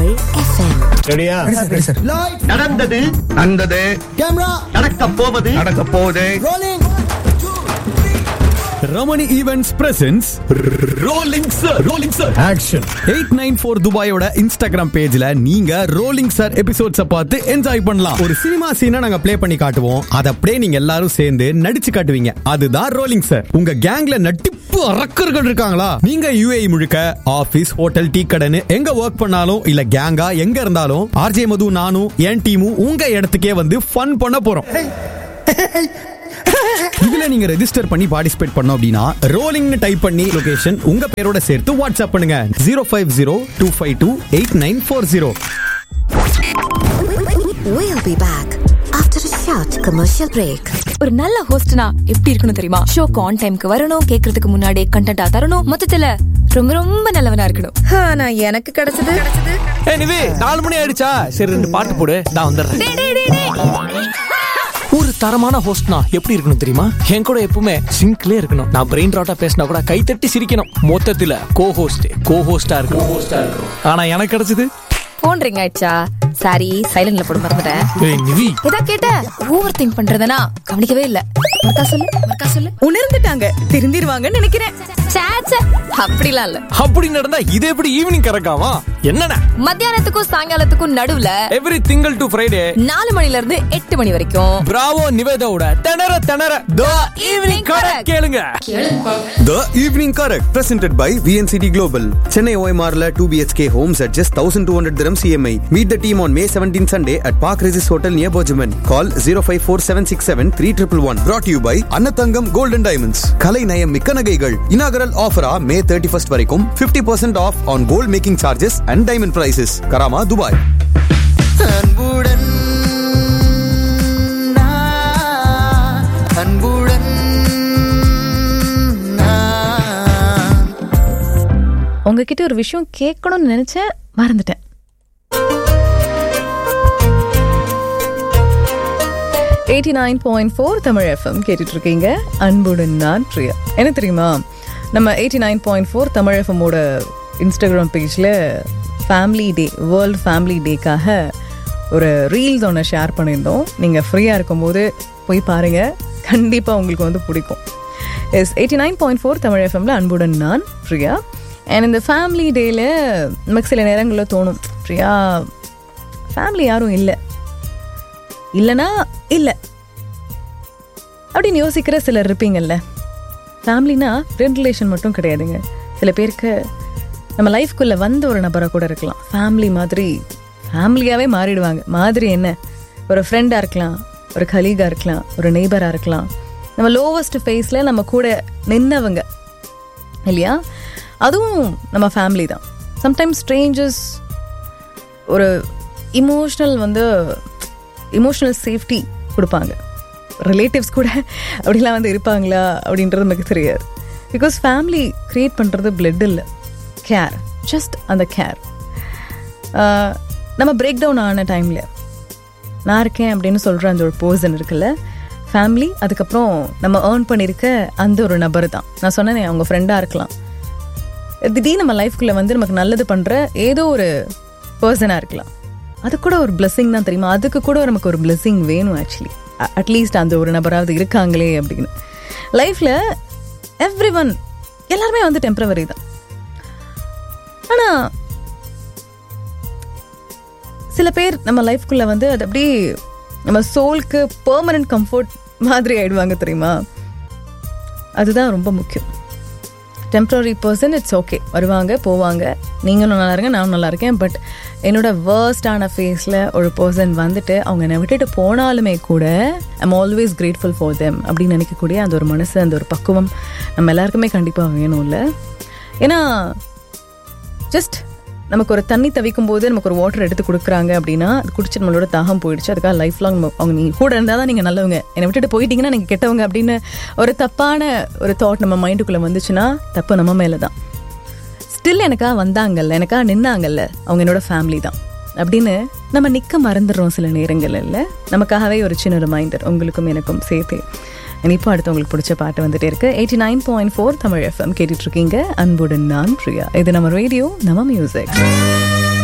Tamil FM ரெடியா நடந்தது நடந்தது நடக்க போவது நடக்க போகுது Ramani events presence rolling sir rolling sir action eight nine four துபாயோட இன்ஸ்டாகிராம் பேஜ்ல நீங்க ரோலிங் சார் எபிசோட்ஸ பார்த்து என்ஜாய் பண்ணலாம் ஒரு சினிமா சீனை நாங்க ப்ளே பண்ணி காட்டுவோம் அதை அப்படியே நீங்க எல்லாரும் சேர்ந்து நடிச்சு காட்டுவீங்க அதுதான் ரோலிங் சார் உங்க கேங்ல நட்டிப்பு அரக்கர்கள் இருக்காங்களா நீங்க யுஏஇ முழுக்க ஆபீஸ் ஹோட்டல் டீ கடைன்னு எங்க ஒர்க் பண்ணாலும் இல்ல கேங்கா எங்க இருந்தாலும் ஆர்ஜே மது நானும் என் டீமும் உங்க இடத்துக்கே வந்து ஃபன் பண்ண போறோம் இதுல நீங்க ரெஜிஸ்டர் பண்ணி பார்ட்டிசிபேட் பண்ணோம் அப்படின்னா ரோலிங்னு டைப் பண்ணி லொகேஷன் உங்க பேரோட சேர்த்து வாட்ஸ்அப் பண்ணுங்க zero five zero two five two eight nine four zero We'll be back after a short commercial break. ஒரு நல்ல ஹோஸ்ட்னா எப்படி இருக்கணும் தெரியுமா ஷோக்கு ஆன் டைம்க்கு வரணும் கேக்குறதுக்கு முன்னாடி கண்டென்ட்டா தரணும் மொத்தத்துல ரொம்ப ரொம்ப நல்லவனா இருக்கணும் ஆனா எனக்கு கிடைச்சது எனிவே நாலு மணி ஆயிடுச்சா சரி ரெண்டு பாட்டு போடு நான் வந்துடுறேன் டேய், டேய், டேய், டேய். ஒரு தரமான ஹோஸ்ட்னா எப்படி இருக்கணும் தெரியுமா என் கூட எப்பவுமே சிங்க்லே இருக்கணும் நான் பிரெயின் ராட்டா பேசினா கூட கை தட்டி சிரிக்கணும் மொத்தத்துல கோ ஹோஸ்ட் கோ ஹோஸ்டா இருக்கணும் ஹோஸ்டா இருக்கணும் ஆனா எனக்கு கிடைச்சது போன் ரிங் ஆயிடுச்சா சாரி சைலண்ட்ல போட மறந்துட்டேன் ஏய் நிவி ஏதா கேட்ட ஓவர் திங்க் பண்றதுனா கவனிக்கவே இல்ல மறுக்கா சொல்லு மறுக்கா சொல்லு உணர்ந்துட்டாங்க திருந்திருவாங்கன்னு நினைக்கிறேன் சே, சே, அப்படிலாம் இல்ல அப்படி நடந்தா இது எப்படி ஈவினிங் கறக்காமா என்னடா மத்தியானத்துக்கும் சாயங்காலத்துக்கும் நடுவுல எவ்ரி திங்கள் டு ஃப்ரைடே நாலு மணில இருந்து எட்டு மணி வரைக்கும் பிராவோ நிவேதாவோட திணற திணற த ஈவினிங் கரை கேளுங்க The Evening Correct presented by VNCT Global. Chennai OMRல 2 BHK homes at just 1200 dirhams EMI. Meet the team on May 17 Sunday at Park Regis Hotel near Bojaman. Call 054-767-3111. Brought to you by Annatangam Gold and Diamonds. கலை நயம் மிக்க நகைகள் inaugural offer May 31st வரைக்கும் 50% off on gold making charges and diamond prices. Karama, Dubai. அன்புடன் நான், அன்புடன் நான். உங்ககிட்ட ஒரு விஷயம் கேட்கணும்னு நினைச்சேன் மறந்துட்டேன் eighty nine point four Tamil FM கேட்டுட்டு இருக்கீங்க அன்புடன் நான் பிரியா என்ன தெரியுமா நம்ம eighty nine point four Tamil எஃப்எம்மோட இன்ஸ்டாகிராம் பேஜில் ஃபேமிலி டே வேர்ல்டு ஃபேமிலி டேக்காக ஒரு ரீல்ஸ் ஒன்று ஷேர் பண்ணியிருந்தோம் நீங்கள் ஃப்ரீயாக இருக்கும்போது போய் பாருங்கள் கண்டிப்பாக உங்களுக்கு வந்து பிடிக்கும் yes eighty nine point four Tamil எஃப்எம்ல அன்புடன் நான் பிரியா அண்ட் இந்த ஃபேமிலி டேயில் நமக்கு சில நேரங்களில் தோணும் பிரியா ஃபேமிலி யாரும் இல்லை இல்லைனா இல்லை அப்படின்னு யோசிக்கிற சிலர் இருப்பீங்கல்ல ஃபேமிலினா பிளட் ரிலேஷன் மட்டும் கிடையாதுங்க சில பேருக்கு நம்ம லைஃப்குள்ளே வந்த ஒரு நபராக கூட இருக்கலாம் ஃபேமிலி மாதிரி ஃபேமிலியாகவே மாறிடுவாங்க மாதிரி என்ன ஒரு ஃப்ரெண்டாக இருக்கலாம் ஒரு கலீகாக இருக்கலாம் ஒரு நெய்பராக இருக்கலாம் நம்ம லோவஸ்ட் ஃபேஸில் நம்ம கூட நின்னவங்க இல்லையா அதுவும் நம்ம ஃபேமிலி தான் சம்டைம்ஸ் ஸ்ட்ரேஞ்சர்ஸ் ஒரு இமோஷ்னல் வந்து இமோஷ்னல் சேஃப்டி கொடுப்பாங்க ரிலேட்டிவ்ஸ் கூட அப்படிலாம் வந்து இருப்பாங்களா அப்படின்றது நமக்கு தெரியாது பிகாஸ் ஃபேமிலி க்ரியேட் பண்ணுறது பிளட் இல்லை கேர் ஜஸ்ட் அந்த கேர் நம்ம பிரேக் டவுன் ஆன டைமில் நான் இருக்கேன் அப்படின்னு சொல்கிற அந்த ஒரு பர்சன் இருக்குல்ல ஃபேமிலி அதுக்கப்புறம் நம்ம ஏர்ன் பண்ணியிருக்க அந்த ஒரு நபர் தான் நான் சொன்னேனே அவங்க ஃப்ரெண்டாக இருக்கலாம் திடீர்னு நம்ம லைஃப்குள்ளே வந்து நமக்கு நல்லது பண்ணுற ஏதோ ஒரு பர்சனாக இருக்கலாம் அது கூட ஒரு blessing தான் தெரியுமா அதுக்கு கூட நமக்கு ஒரு blessing வேணும் ஆக்சுவலி அட்லீஸ்ட் அந்த ஒரு நபராவது இருக்காங்களே அப்படின்னு லைஃப்பில் எவ்ரி ஒன் எல்லாருமே வந்து டெம்பரவரி தான் ஆனால் சில பேர் நம்ம லைஃப்குள்ளே வந்து அது அப்படியே நம்ம சோலுக்கு பெர்மனன்ட் கம்ஃபர்ட் மாதிரி ஆயிடுவாங்க தெரியுமா அதுதான் ரொம்ப முக்கியம் டெம்பரரி பர்சன் இட்ஸ் ஓகே வருவாங்க போவாங்க நீங்களும் நல்லா இருங்க நானும் நல்லா இருக்கேன் பட் என்னோட வேர்ஸ்டான ஃபேஸில் ஒரு பர்சன் வந்துட்டு அவங்க என்னை விட்டுட்டு போனாலுமே கூட I'm always grateful for them அப்படின்னு நினைக்கக்கூடிய அந்த ஒரு மனசு அந்த ஒரு பக்குவம் நம்ம எல்லாருக்குமே கண்டிப்பாக வேணும்ல ஏன்னா ஜஸ்ட் நமக்கு ஒரு தண்ணி தவிக்கும் போது நமக்கு ஒரு வாட்டர் எடுத்து கொடுக்குறாங்க அப்படின்னா அது குடிச்சு நம்மளோட தாகம் போயிடுச்சு அதுக்காக லைஃப் லாங் அவங்க நீ கூட இருந்தால் தான் நீங்கள் நல்லவங்க என்னை விட்டுட்டு போயிட்டீங்கன்னா நீங்கள் கெட்டவங்க அப்படின்னு ஒரு தப்பான ஒரு தாட் நம்ம மைண்டுக்குள்ளே வந்துச்சுன்னா தப்பு நம்ம மேலே தான் ஸ்டில் எனக்கா வந்தாங்கல்ல எனக்கா நின்னாங்கல்ல அவங்க என்னோட ஃபேமிலி தான் அப்படின்னு நம்ம நிற்க மறந்துடுறோம் சில நேரங்கள் இல்லை நமக்காகவே ஒரு சின்ன ரிமைண்டர் உங்களுக்கும் எனக்கும் சேர்த்து இப்போ அடுத்து உங்களுக்கு பிடிச்ச பாட்டு வந்துட்டே இருக்கு eighty nine point four Tamil FM கேட்டுட்டு இருக்கீங்க அன்புடன் நான் பிரியா இது நம்ம ரேடியோ நம்ம மியூசிக்